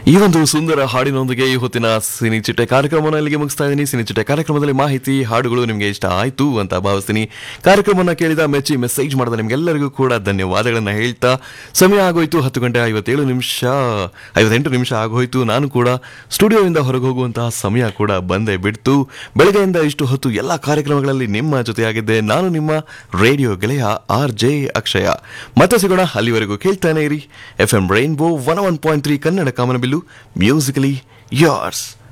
ಈ ಒಂದು ಸುಂದರ ಹಾಡಿನೊಂದಿಗೆ ಈ ಹೊತ್ತಿನ ಸಿನಿ ಚಿಟ್ಟೆ ಕಾರ್ಯಕ್ರಮವನ್ನು ಇಲ್ಲಿಗೆ ಮುಗಿಸ್ತಾ ಇದ್ದೀನಿ ಸಿನಿ ಚಿಟ್ಟೆ ಕಾರ್ಯಕ್ರಮದಲ್ಲಿ ಮಾಹಿತಿ ಹಾಡುಗಳು ನಿಮಗೆ ಇಷ್ಟ ಆಯ್ತು ಅಂತ ಭಾವಿಸ್ತೀನಿ ಕಾರ್ಯಕ್ರಮವನ್ನು ಕೇಳಿದ ಮೆಚ್ಚಿ ಮೆಸೇಜ್ ಮಾಡಿದ ನಿಮ್ಗೆಲ್ಲರಿಗೂ ಕೂಡ ಧನ್ಯವಾದಗಳನ್ನ ಹೇಳ್ತಾ ಸಮಯ ಆಗೋಯ್ತು ಹತ್ತು ಗಂಟೆ ಐವತ್ತೇಳು ನಿಮಿಷ ಐವತ್ತೆಂಟು ನಿಮಿಷ ಆಗೋಯ್ತು ನಾನು ಕೂಡ ಸ್ಟುಡಿಯೋಯಿಂದ ಹೊರಗೆ ಹೋಗುವಂತಹ ಸಮಯ ಕೂಡ ಬಂದೇ ಬಿಡ್ತು ಬೆಳಗ್ಗೆಯಿಂದ ಇಷ್ಟು ಹೊತ್ತು ಎಲ್ಲ ಕಾರ್ಯಕ್ರಮಗಳಲ್ಲಿ ನಿಮ್ಮ ಜೊತೆಯಾಗಿದ್ದೆ ನಾನು ನಿಮ್ಮ ರೇಡಿಯೋ ಗೆಳೆಯ ಆರ್ ಜೆ ಅಕ್ಷಯ ಮತ್ತೆ ಸಿಗೋಣ ಅಲ್ಲಿವರೆಗೂ ಕೇಳ್ತಾನೆ ಇರಿ F M rainbow one one point three Kannada ಕಾಮನಬಿಲ್ಲು ಮ್ಯೂಸಿಕಲಿ ಯಾರ್ಸ್